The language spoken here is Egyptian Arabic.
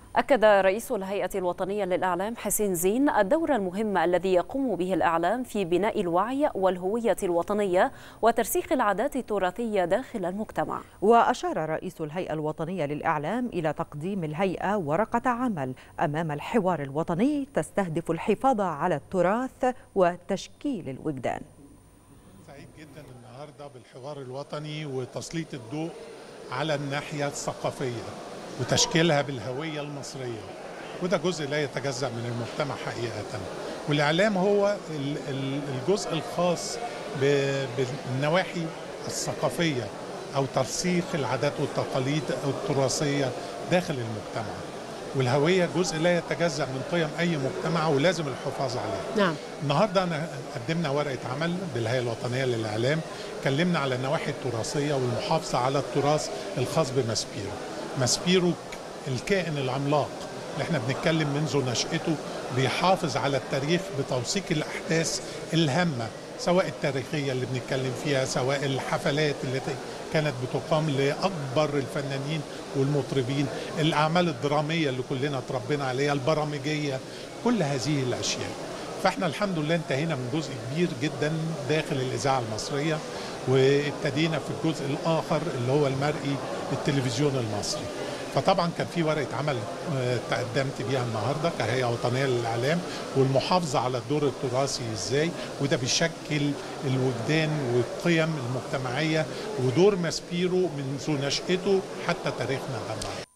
أكد رئيس الهيئة الوطنية للإعلام حسين زين الدور المهم الذي يقوم به الإعلام في بناء الوعي والهوية الوطنية وترسيخ العادات التراثية داخل المجتمع وأشار رئيس الهيئة الوطنية للإعلام إلى تقديم الهيئة ورقة عمل أمام الحوار الوطني تستهدف الحفاظ على التراث وتشكيل الوجدان سعيد جدا النهارده بالحوار الوطني وتسليط الضوء على الناحيه الثقافيه وتشكيلها بالهويه المصريه وده جزء لا يتجزا من المجتمع حقيقه والاعلام هو ال- ال- الجزء الخاص ب- بالنواحي الثقافيه او ترسيخ العادات والتقاليد التراثيه داخل المجتمع والهويه جزء لا يتجزا من قيم اي مجتمع ولازم الحفاظ عليه نعم النهارده انا قدمنا ورقه عمل بالهيئه الوطنيه للاعلام اتكلمنا على النواحي التراثيه والمحافظه على التراث الخاص بماسبيرو ماسبيرو الكائن العملاق اللي احنا بنتكلم منذ نشأته بيحافظ على التاريخ بتوثيق الاحداث الهامه سواء التاريخيه اللي بنتكلم فيها سواء الحفلات اللي كانت بتقام لاكبر الفنانين والمطربين الاعمال الدراميه اللي كلنا اتربينا عليها البرامجيه كل هذه الاشياء فاحنا الحمد لله انتهينا من جزء كبير جدا داخل الاذاعه المصريه وابتدينا في الجزء الاخر اللي هو المرئي التلفزيون المصري فطبعا كان في ورقه عمل آه، تقدمت بيها النهارده كهيئه وطنيه للاعلام والمحافظه على الدور التراثي ازاي وده بيشكل الوجدان والقيم المجتمعيه ودور ماسبيرو منذ نشاته حتى تاريخنا ده النهارده